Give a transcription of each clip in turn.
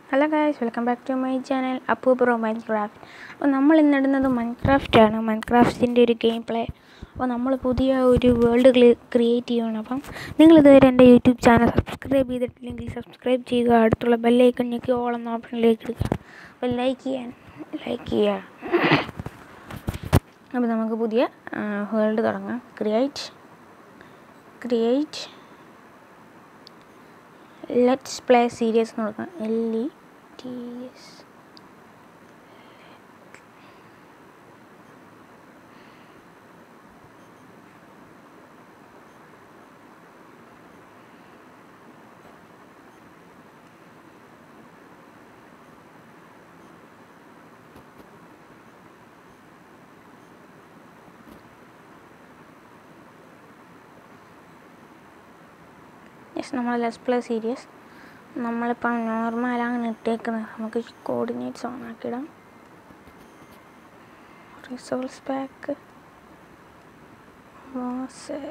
Hello guys welcome back to my channel Appu bro Minecraft അപ്പോൾ നമ്മൾ ഇന്നിടുന്നത് Minecraft ആണ് മൈൻക്രാഫ്റ്റിൻ്റെ ഒരു ഗെയിം പ്ലേ അപ്പോൾ നമ്മൾ പുതിയ ഒരു വേൾഡ് ക്രിയേറ്റ് ചെയ്യുകയാണ് അപ്പം നിങ്ങൾ ഇതുവരെ എൻ്റെ യൂട്യൂബ് ചാനൽ സബ്സ്ക്രൈബ് ചെയ്തിട്ടില്ലെങ്കിൽ സബ്സ്ക്രൈബ് ചെയ്യുക അടുത്തുള്ള ബെല്ലൈക്കൺ ഞെക്കി ഓൾ എന്ന ഓപ്ഷനിലേക്ക് എടുക്കുക അപ്പോൾ ലൈക്ക് ചെയ്യാൻ ലൈക്ക് ചെയ്യുക അപ്പോൾ നമുക്ക് പുതിയ വേൾഡ് തുടങ്ങാം create create let's play serious എന്ന് കൊടുക്കാം L E T S yes നമ്മൾ ലെസ് പ്ലേ സീരിയസ് നമ്മളിപ്പം നോർമലാണ് ഇട്ടേക്കുന്നത് നമുക്ക് കോർഡിനേറ്റ്സ് ഓൺ ആക്കിയിടാം റിസോഴ്സ് പാക്ക് മോസ്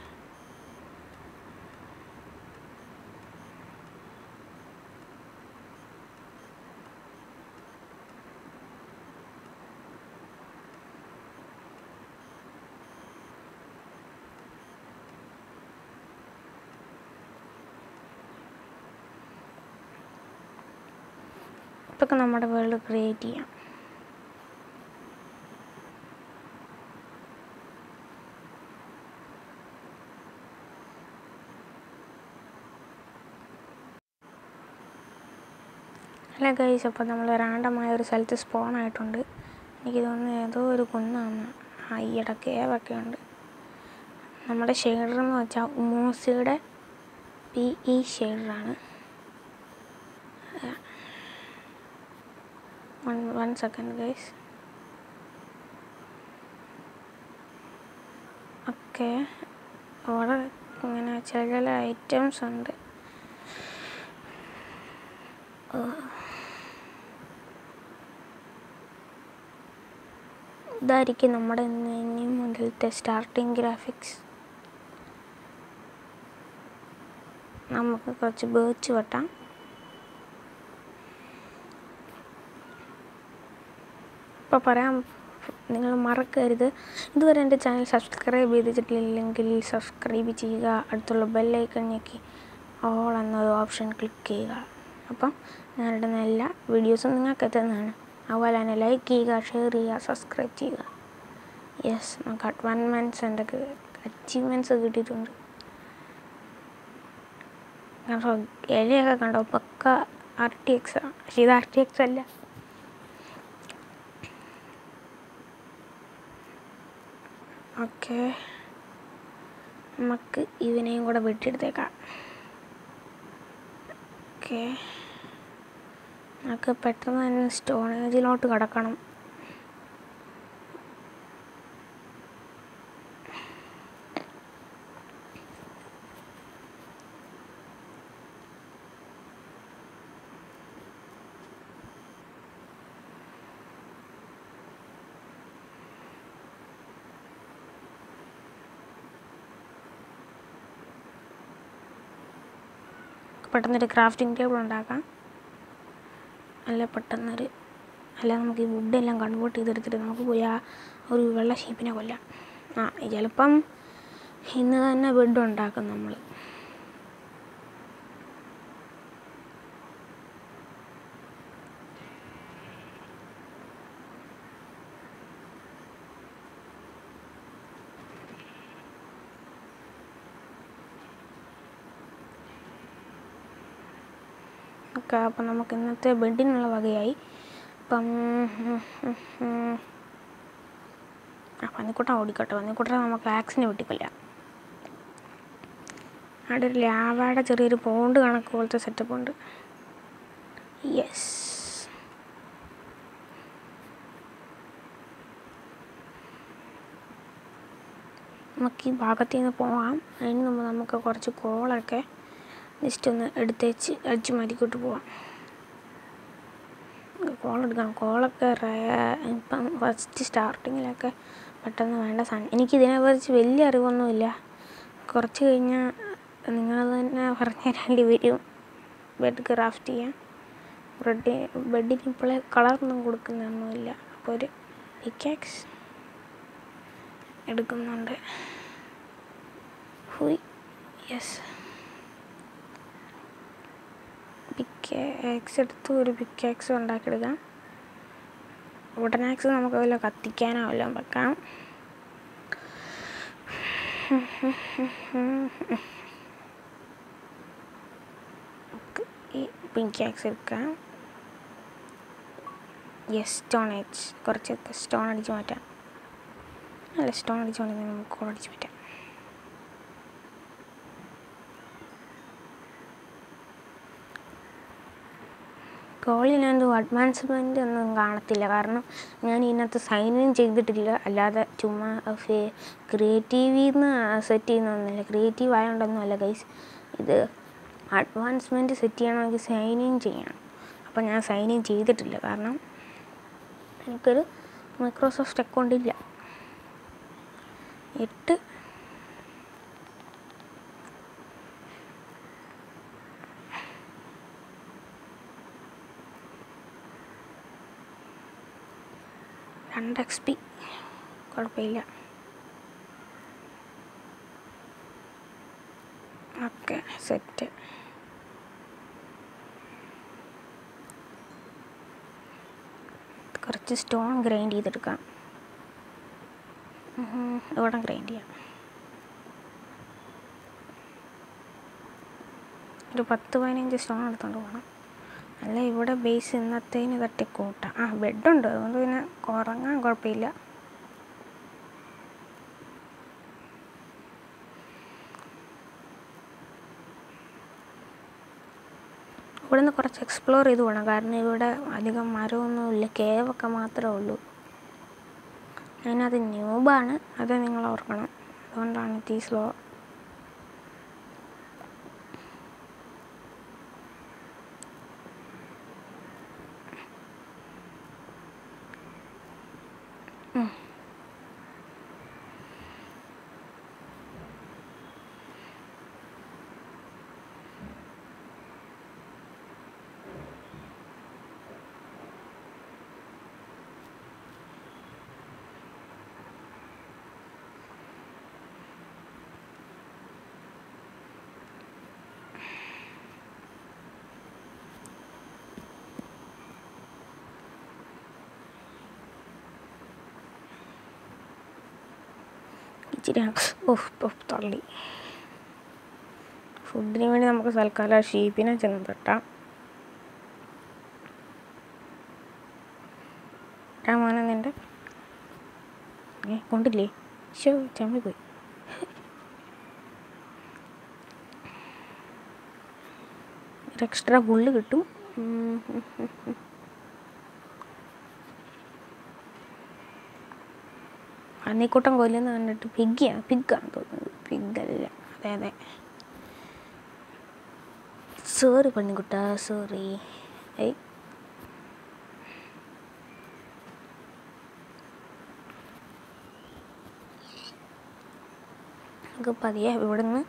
ഇതൊക്കെ നമ്മുടെ വേൾഡ് ക്രിയേറ്റ് ചെയ്യാം ഹലോ ഗൈസ് അപ്പോൾ നമ്മൾ റാണ്ടമായ ഒരു സ്ഥലത്ത് സ്പോൺ ആയിട്ടുണ്ട് എനിക്ക് തോന്നുന്നു ഏതോ ഒരു കുന്നാണ് ഈയിടെ കേവൊക്കെ ഉണ്ട് നമ്മുടെ ഷെയ്ഡർ എന്ന് വെച്ചാൽ മൂസിയുടെ പി ഇ ഷെയ്ഡറാണ് one one second guys okay അവിടെ ഇങ്ങനെ ചില ചില ഐറ്റംസ് ഉണ്ട് ഇതായിരിക്കും നമ്മുടെ ഇനി മുതലത്തെ സ്റ്റാർട്ടിങ് ഗ്രാഫിക്സ് നമുക്ക് കുറച്ച് ബേച്ച് വെട്ടാം ഇപ്പോൾ പറയാം നിങ്ങൾ മറക്കരുത് ഇതുവരെ എൻ്റെ ചാനൽ സബ്സ്ക്രൈബ് ചെയ്തിട്ടില്ലെങ്കിൽ സബ്സ്ക്രൈബ് ചെയ്യുക അടുത്തുള്ള ബെല്ലൈക്കൺ ഞെക്കി ഓൾ എന്നൊരു ഓപ്ഷൻ ക്ലിക്ക് ചെയ്യുക അപ്പം ഞാനിടുന്ന എല്ലാ വീഡിയോസും നിങ്ങൾക്ക് എത്തുന്നതാണ് അതുപോലെ തന്നെ ലൈക്ക് ചെയ്യുക ഷെയർ ചെയ്യുക സബ്സ്ക്രൈബ് ചെയ്യുക യെസ് നമുക്ക് അഡ്വാൻമെൻറ്റ്സ് എൻ്റെ അച്ചീവ്മെൻറ്റ്സ് കിട്ടിയിട്ടുണ്ട് കണ്ടോ ഇലയൊക്കെ കണ്ടോ പക്ക ആർ ടി എക്സ് പക്ഷേ ഇത് ആർ ടി എക്സ് അല്ല ഓക്കെ നമുക്ക് ഇവനെയും കൂടെ വെട്ടിയെടുത്തേക്കാം ഓക്കെ നമുക്ക് പെട്ടെന്ന് തന്നെ സ്റ്റോറേജിലോട്ട് കിടക്കണം പെട്ടെന്നൊരു ക്രാഫ്റ്റിംഗ് ടേബിൾ ഉണ്ടാക്കാം അല്ല പെട്ടെന്നൊരു അല്ല നമുക്ക് ഈ വുഡെല്ലാം കൺവേർട്ട് ചെയ്തെടുത്തിട്ട് നമുക്ക് പോയി ആ ഒരു വെള്ള ഷീപ്പിനെ കൊല്ലാം ആ ചിലപ്പം ഇന്ന് തന്നെ ബെഡ് ഉണ്ടാക്കും നമ്മൾ ഒക്കെ അപ്പം നമുക്ക് ഇന്നത്തെ ബെഡിനുള്ള വകയായി അപ്പം ആ പന്നിക്കുട്ട ഓടിക്കോട്ടെ പന്നിക്കുട്ടനെ നമുക്ക് ആക്സിനെ വെട്ടിക്കൊല്ലാം അവിടെ ഒരു ലാവയുടെ ചെറിയൊരു പോണ്ട് കണക്ക് പോലത്തെ സെറ്റപ്പ് ഉണ്ട് യെസ് നമുക്ക് ഈ ഭാഗത്ത് നിന്ന് പോകാം അതിന് മുമ്പ് നമുക്ക് കുറച്ച് കോളൊക്കെ ജസ്റ്റ് ഒന്ന് എടുത്തേച്ച് അടിച്ച് മാറ്റിക്കൊണ്ട് പോവാം കോൾ എടുക്കണം കോളൊക്കെ ഇപ്പം ഫസ്റ്റ് സ്റ്റാർട്ടിങ്ങിലൊക്കെ പെട്ടെന്ന് വേണ്ട സാധനം എനിക്കിതിനെക്കുറിച്ച് വലിയ അറിവൊന്നുമില്ല കുറച്ച് കഴിഞ്ഞാൽ നിങ്ങൾ തന്നെ പറഞ്ഞു തരേണ്ടി വരും ബെഡ് ക്രാഫ്റ്റ് ചെയ്യാൻ ബ്രെഡ് ബെഡിന് ഇപ്പോഴേ കളറൊന്നും കൊടുക്കുന്നൊന്നുമില്ല അപ്പോൾ ഒരു പിക്കാക്സ് എടുക്കുന്നുണ്ട് ഹുയ് യെസ് പിക്കാക്സ് എടുത്ത് ഒരു പിക്കാക്സ് ഉണ്ടാക്കിയെടുക്കാം വുഡനാക്സ് നമുക്ക് വല്ല കത്തിക്കാനോ വല്ലതും വെക്കാം നമുക്ക് ഈ പിക്കാക്സ് എടുക്കാം യെസ് സ്റ്റോൺ എഡ്ജ് കുറച്ച് സ്റ്റോൺ അടിച്ച് മാറ്റാം അല്ല സ്റ്റോൺ അടിച്ച് മാറ്റാം നമുക്ക് കോൾ അടിച്ച് മാറ്റാം കോളിനൊന്നും അഡ്വാൻസ്മെൻ്റ് ഒന്നും കാണത്തില്ല കാരണം ഞാൻ ഇതിനകത്ത് സൈൻ ഇൻ ചെയ്തിട്ടില്ല അല്ലാതെ ചുമ്മാ ക്രിയേറ്റീവിന്ന് സെറ്റ് ചെയ്യുന്നൊന്നുമില്ല ക്രിയേറ്റീവ് ആയതുകൊണ്ടൊന്നും അല്ല ഗൈസ് ഇത് അഡ്വാൻസ്മെൻറ്റ് സെറ്റ് ചെയ്യണമെങ്കിൽ സൈൻ ഇൻ ചെയ്യണം അപ്പോൾ ഞാൻ സൈൻ ഇൻ ചെയ്തിട്ടില്ല കാരണം എനിക്കൊരു മൈക്രോസോഫ്റ്റ് അക്കൗണ്ട് ഇല്ല എട്ട് രണ്ട് എക്സ് പി കുഴപ്പമില്ല ഓക്കെ സെറ്റ് കുറച്ച് സ്റ്റോൺ ഗ്രൈൻഡ് ചെയ്തെടുക്കാം ഉം, ഇവിടെ ഗ്രൈൻഡ് ചെയ്യാം ഒരു പത്ത് പതിനഞ്ച് സ്റ്റോൺ എടുത്തോണ്ട് പോകണം അല്ല ഇവിടെ ബേസ് ഇന്നത്തേന് തട്ടി കൂട്ടാം ആ ബെഡുണ്ട് അതുകൊണ്ട് പിന്നെ ഉറങ്ങാൻ കുഴപ്പമില്ല ഇവിടെ നിന്ന് കുറച്ച് എക്സ്പ്ലോർ ചെയ്ത് പോകണം കാരണം ഇവിടെ അധികം മരമൊന്നുമില്ല കേവൊക്കെ മാത്രമേ ഉള്ളൂ അതിനകത്ത് ന്യൂബാണ് അത് നിങ്ങൾ ഓർക്കണം അതുകൊണ്ടാണ് ഇത്തി സ്ലോ ഇച്ചിരി ഓഹ് ഓഹ് തള്ളി ഫുഡിന് വേണ്ടി നമുക്ക് തൽക്കാലം ഷീപ്പിനെ ചെന്ന് തട്ടാം ആ മോനെ നിൻ്റെ ഏ കൊണ്ടില്ലേ ഷോ ചമ്മി പോയി ഒരു എക്സ്ട്രാ പുല്ല് കിട്ടും ഉം, ഉം, ഉം, ഉം. അന്നിക്കൂട്ടം കൊല്ലുന്ന കണ്ടിട്ട് പിഗ്ഗിയാണ് പിഗ്ഗാണ് തോന്നുന്നത് പിഗ്ഗല്ല അതെ അതെ സോറി പണ്ണിക്കുട്ട സോറി ഏയ് നമുക്ക് പതിയെ ഇവിടുന്ന്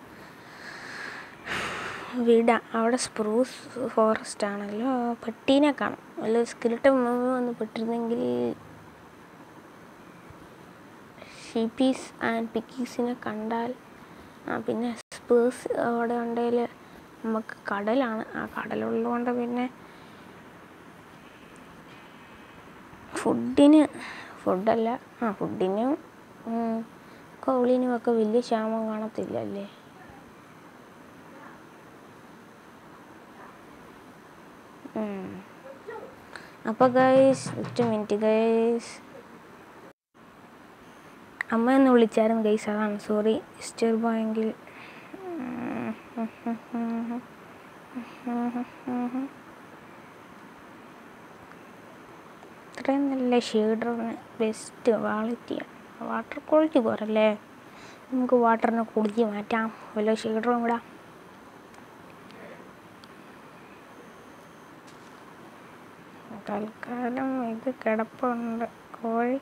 വിടാം അവിടെ സ്പ്രൂസ് ഫോറസ്റ്റ് ആണല്ലോ പട്ടീനെ കാണാം വല്ല സ്കിലിട്ടൻ വന്ന് പെട്ടിരുന്നെങ്കിൽ ഷീപ്പീസ് ആൻഡ് പിക്കീസിനെ കണ്ടാൽ ആ പിന്നെ സ്പേഴ്സ് അവിടെ ഉണ്ടെങ്കിൽ നമുക്ക് കടലാണ് ആ കടലുള്ളതുകൊണ്ട് പിന്നെ ഫുഡിന് ഫുഡല്ല ആ ഫുഡിനും ഉം, കോളിനും ഒക്കെ വലിയ ക്ഷാമം കാണത്തില്ലല്ലേ അപ്പോൾ ഗൈസ് ഒറ്റ മിനിറ്റ് ഗൈസ് അമ്മ എന്ന് വിളിച്ചായിരുന്നു ഗൈസ് അതാണ് സോറി ഡിസ്റ്റർബ് ആയെങ്കിൽ ഇത്രയും നല്ല ഷെയ്ഡറിന് ബെസ്റ്റ് ക്വാളിറ്റിയാണ് വാട്ടർ ക്വാളിറ്റി പോരല്ലേ നമുക്ക് വാട്ടറിനെ കുടിച്ച് മാറ്റാം വല്ല ഷെയ്ഡറും കൂടാ തൽക്കാലം ഇത് കിടപ്പുണ്ട് കോഴി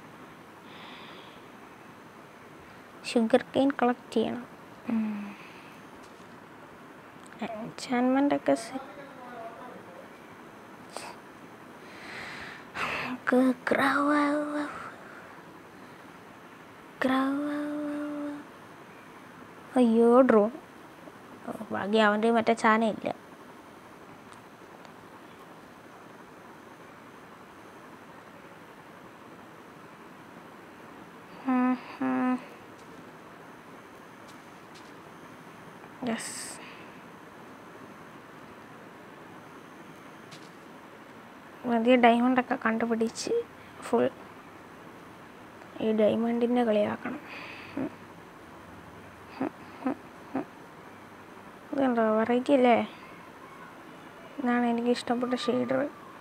ഷുഗർ കെയിൻ കളക്ട് ചെയ്യണം എൻചാൻമെൻ്റ് ഒക്കെ നമുക്ക് ഗ്രൗ ഗ്രൗ അയ്യോ ഡ്രോൺ ഭാഗ്യം അവൻ്റെ മറ്റേ ചാനയില്ല യെസ് വലിയ ഡയമണ്ടൊക്കെ കണ്ടുപിടിച്ച് ഫുൾ ഈ ഡയമണ്ടിൻ്റെ കളിയാക്കണം ഉം. ഉം, ഉം, ഉം. ഇതുണ്ടോ വെറൈറ്റി അല്ലേ ഇതാണ് എനിക്ക് ഇഷ്ടപ്പെട്ട ഷെയ്ഡർ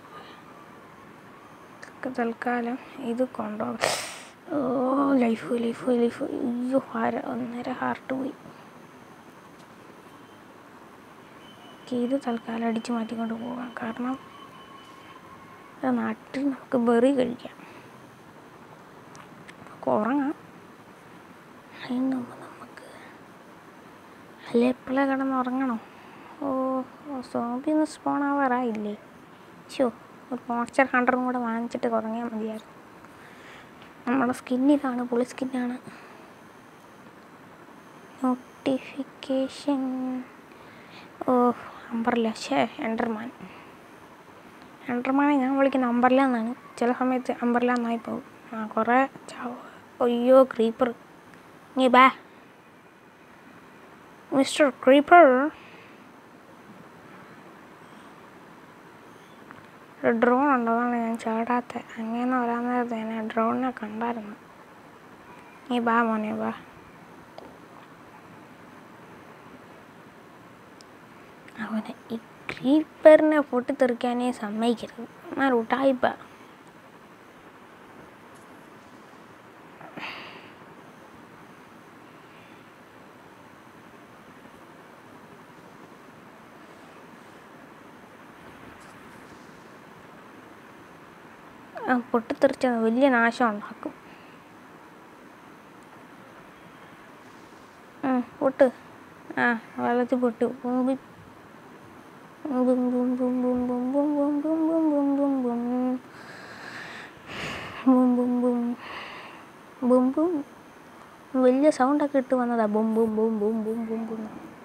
തൽക്കാലം ഇത് കൊണ്ടുപോകാം ഓ ലൈഫ് ലൈഫ് ലൈഫ് അയ്യോ അര ഒന്നര ഹാർട്ട് പോയി എനിക്ക് ഇത് തൽക്കാലം അടിച്ചു മാറ്റിക്കൊണ്ട് പോകാം കാരണം ആ നാട്ടിൽ നമുക്ക് ബെറി കഴിക്കാം നമുക്ക് ഉറങ്ങാം അതിന് മുമ്പ് നമുക്ക് അല്ലെ എപ്പോഴേ കിടന്ന് ഉറങ്ങണോ ഓ ഓ സോമ്പി ഒന്ന് സ്പോൺ ആവാറായില്ലേ ഷോ ഒരു മോൺസ്റ്റർ ഹൺഡ്രഡും കൂടെ വാങ്ങിച്ചിട്ട് ഉറങ്ങിയാൽ മതിയായിരുന്നു നമ്മുടെ സ്കിൻ ഇതാണ് പുളി സ്കിന്നാണ് നോട്ടിഫിക്കേഷൻ ഓ അമ്പർല ഷേ എൻ്റർമാൻ എൻ്റർമാനെ ഞാൻ വിളിക്കുന്ന അമ്പർല എന്നാണ് ചില സമയത്ത് അമ്പർല എന്നായി പോകും ആ കുറേ ചാവ് അയ്യോ ക്രീപ്പർ നീ ബാ മിസ്റ്റർ ക്രീപ്പർ ഒരു ഡ്രോൺ ഉണ്ട് അതാണ് ഞാൻ ചാടാത്ത അങ്ങനെ വരാൻ നേരത്തെ ഞാൻ ഡ്രോണിനെ കണ്ടായിരുന്നു നീ ബാ മോനെ ബാ അവനെ ഈ ക്രീപ്പറിനെ പൊട്ടിത്തെറിക്കാനേ സമ്മതിക്കരുത് എന്നാൽ ഉട്ടായിപ്പ ആ പൊട്ടിത്തെറിച്ച വലിയ നാശം ഉണ്ടാക്കും ഉം, പൊട്ട് ആ വെള്ളത്തിൽ പൊട്ടു ബും ബും ബും ബും ബും ബും ബും ബും ബും ബും ബും ബും ബും ബും ബും ബും ബും വലിയ സൗണ്ടൊക്കെ ഇട്ട് വന്നതാ ബും ബും ബും ബും ബും ബും ബും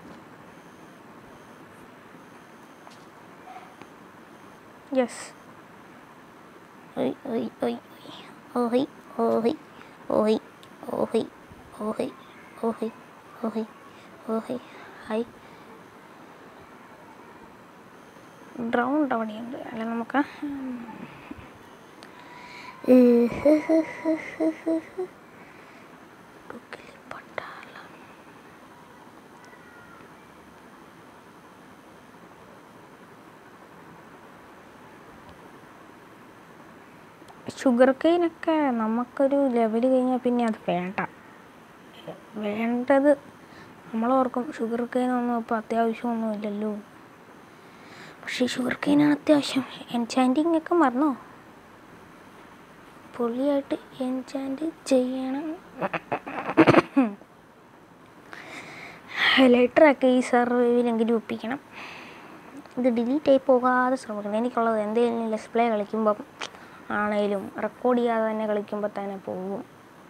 യെസ് ഒയ് ഒയ് ഒയ് ഓഹി ഓഹി ഓഹി ഓഹി ഓഹി ഓഹി ഓഹി ഓഹി ഹൈ ഡ്രൗൺ അവിടെയുണ്ട് അല്ല നമുക്ക് പട്ടാളം ഷുഗർ കെയിനൊക്കെ നമുക്കൊരു ലെവൽ കഴിഞ്ഞാൽ പിന്നെ അത് വേണ്ട വേണ്ടത് നമ്മളോർക്കും ഷുഗർ കെയിനൊന്നും ഇപ്പോൾ അത്യാവശ്യമൊന്നും ഇല്ലല്ലോ പക്ഷേ ഷുഗർ കെയിനാണ് അത്യാവശ്യം എൻചാൻറ്റിങ് ഒക്കെ മറന്നോ പൊളിയായിട്ട് എൻചാൻറ്റ് ചെയ്യണം ലെറ്ററൊക്കെ ഈ സർവൈവിലെങ്കിലും ഒപ്പിക്കണം ഇത് ഡിലീറ്റ് ആയി പോകാതെ ശ്രമിക്കണം എനിക്കുള്ളത് എന്തെങ്കിലും ഡിസ്പ്ലേ കളിക്കുമ്പം ആണേലും റെക്കോർഡ് ചെയ്യാതെ തന്നെ കളിക്കുമ്പോൾ തന്നെ പോകും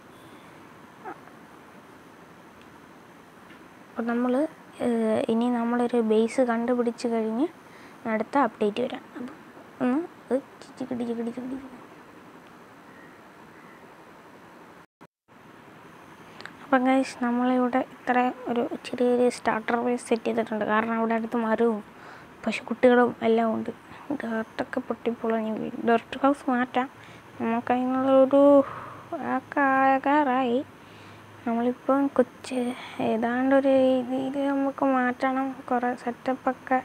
അപ്പം നമ്മൾ ഇനി നമ്മളൊരു ബേസ് കണ്ടുപിടിച്ച് കഴിഞ്ഞ് അടുത്ത അപ്ഡേറ്റ് വരാം അപ്പം ഒന്ന് അത് ചിക്കിടി ചിക്കിടി ചിക്കിടി അപ്പം ഗൈസ് നമ്മളിവിടെ ഇത്ര ഒരു ചെറിയൊരു സ്റ്റാർട്ടർ ബേസ് സെറ്റ് ചെയ്തിട്ടുണ്ട് കാരണം അവിടെ അടുത്ത് മരവും പശുക്കുട്ടികളും എല്ലാം ഉണ്ട് ഡർട്ടൊക്കെ പൊട്ടിപ്പൊളഞ്ഞ് വീഴും ഡർട്ട് ഹൗസ് മാറ്റാം നമുക്ക് അതിനുള്ളൊരു ആക്കാറായി നമ്മളിപ്പം കൊച്ച് ഏതാണ്ടൊരു രീതിയിൽ നമുക്ക് മാറ്റണം കുറേ സെറ്റപ്പൊക്കെ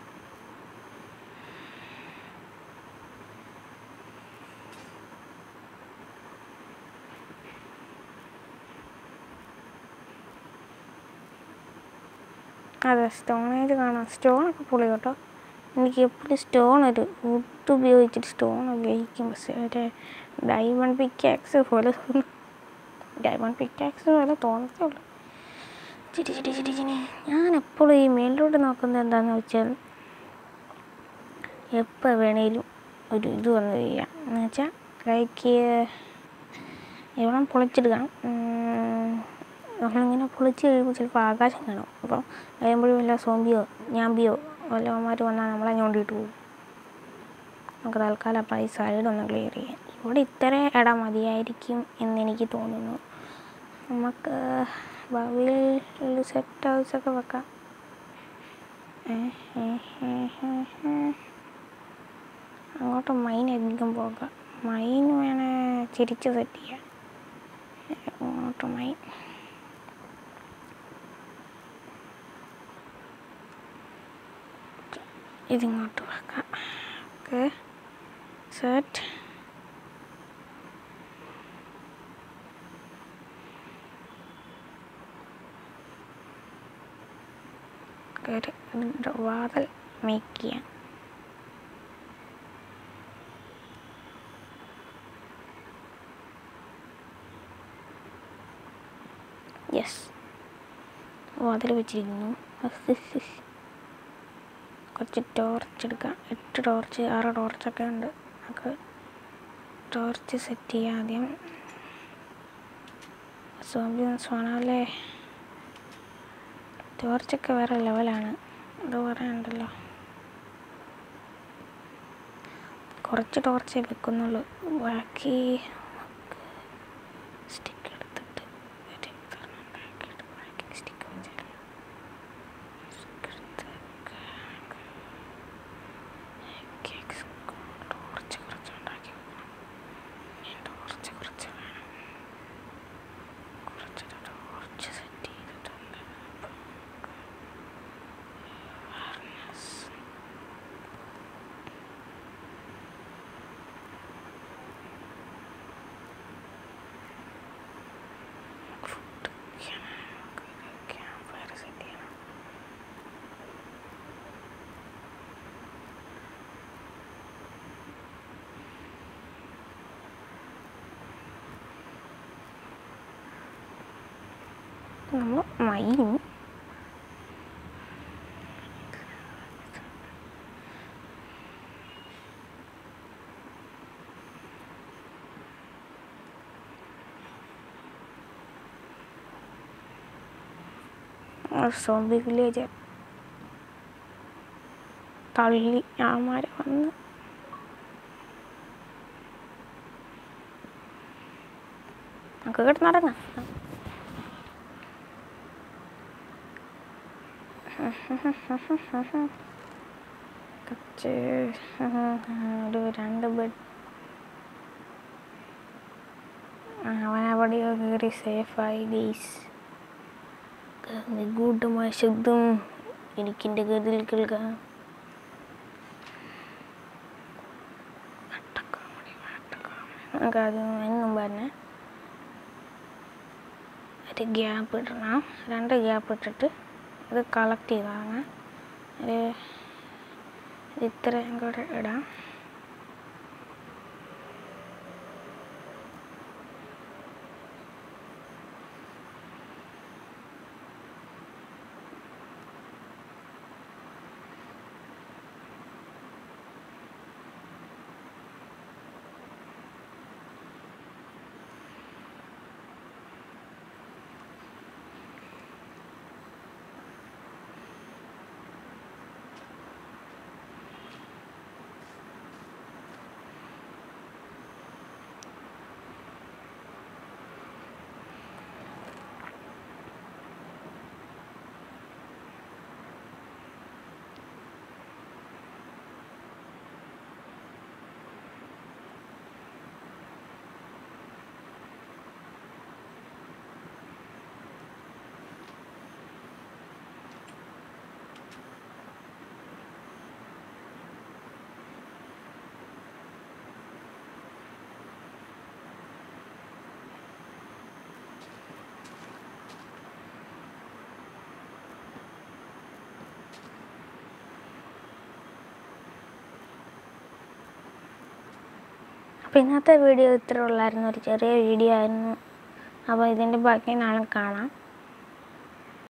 അതെ സ്റ്റോണേജ് കാണാം സ്റ്റോണൊക്കെ പൊളി കേട്ടോ എനിക്ക് എപ്പോഴും സ്റ്റോൺ ഒരു വുഡ് ഉപയോഗിച്ചിട്ട് സ്റ്റോൺ ഉപയോഗിക്കും പക്ഷേ ഒരു ഡയമണ്ട് പിക്കാക്സ് പോലെ തോന്നും ഡയമണ്ട് പിക്കാക്സ് പോലെ തോന്നത്തേ ഉള്ളൂ ചിരി ചിരി ചിരി ചിരി ഞാൻ എപ്പോഴും ഈ മേലിലോട്ട് നോക്കുന്നത് എന്താണെന്ന് വെച്ചാൽ എപ്പോൾ വേണേലും ഒരു ഇത് വന്ന് ചെയ്യാം എന്ന് വെച്ചാൽ ലൈക്ക് ഇവിടെ പൊളിച്ചെടുക്കണം ഉം, നമ്മളിങ്ങനെ പൊളിച്ച് കഴിയുമ്പോൾ ചിലപ്പോൾ ആകാശം കാണും അപ്പം കഴിയുമ്പോഴും വല്ല സോംബിയോ ഞാമ്പിയോ വല്ലവന്മാർ വന്നാൽ നമ്മളെ ഞോണ്ടിയിട്ട് പോകും നമുക്ക് തൽക്കാലം അപ്പോൾ ഈ സൈഡ് ഒന്ന് ക്ലിയർ ചെയ്യാം ഇവിടെ ഇത്ര ഇടം മതിയായിരിക്കും എന്നെനിക്ക് തോന്നുന്നു നമുക്ക് ഭാവിയിൽ ഒരു സെറ്റ് ഹൗസൊക്കെ വെക്കാം ഏ, ഏ, ഏ, ഏ, ഏ. അങ്ങോട്ട് മൈൻ അധികം പോകാം മൈൻ വേണേ ചിരിച്ച് സെറ്റ് ചെയ്യാം അങ്ങോട്ട് മൈൻ ഇതിങ്ങോട്ട് വെക്കാം ഓക്കെ സെറ്റ് ഒരു ഒരു വാതിൽ മേക്ക് ചെയ്യാം യെസ് വാതിൽ വെച്ചിരിക്കുന്നു കുറച്ച് ടോർച്ച് എടുക്കാം എട്ട് ടോർച്ച് ആറ് ടോർച്ചൊക്കെ ഉണ്ട് നമുക്ക് ടോർച്ച് സെറ്റ് ചെയ്യാം ആദ്യം സോംബിയൻസ് വേണമല്ലേ ടോർച്ചൊക്കെ വേറെ ലെവലാണ് അത് പറയാനുണ്ടല്ലോ കുറച്ച് ടോർച്ചേ വെക്കുന്നുള്ളൂ ബാക്കി സ്റ്റിക്ക് എടുത്തിട്ട് ഒരു ഇതൊരെണ്ണം ഉണ്ടാക്കിയിട്ട് ബാക്കി സ്റ്റിക്ക് വെച്ചിട്ട് സ്റ്റിക്ക് എടുത്ത് കേക്ക് ടോർച്ച് കുറച്ച് ഉണ്ടാക്കി വെക്കണം ഇനി ടോർച്ച് കുറച്ച് വേണം കുറച്ച് ടോർച്ച് സെറ്റ് ചെയ്തിട്ടുണ്ട് അപ്പം furnace food camp fire set ചെയ്യണം നമ്മൾ മൈൻ സോംബി വില്ലേജ് തള്ളി ആമാര് വന്ന് നമുക്ക് കിടന്നിറങ്ങാം കുറച്ച് ഒരു രണ്ട് ബെഡ് അവനവിടെയോ കയറി സേഫായി ഗെയ്സ് നിഗൂഢമായ ശബ്ദം എനിക്കെൻ്റെ ഗതിയിൽ കേൾക്കാം വട്ടക്കോമഡി, വട്ടക്കോമഡി. നമുക്ക് അത് എന്നും പറഞ്ഞ് ഒരു ഗ്യാപ്പ് ഇടണം രണ്ട് ഗ്യാപ്പ് ഇട്ടിട്ട് ഇത് കളക്ട് ചെയ്താണ് ഒരു ഇത് ഇത്രയും കൂടെ ഇടാം അപ്പോൾ ഇന്നത്തെ വീഡിയോ ഇത്ര ഉള്ളായിരുന്നു ഒരു ചെറിയ വീഡിയോ ആയിരുന്നു അപ്പോൾ ഇതിൻ്റെ ബാക്കി നാളെ കാണാം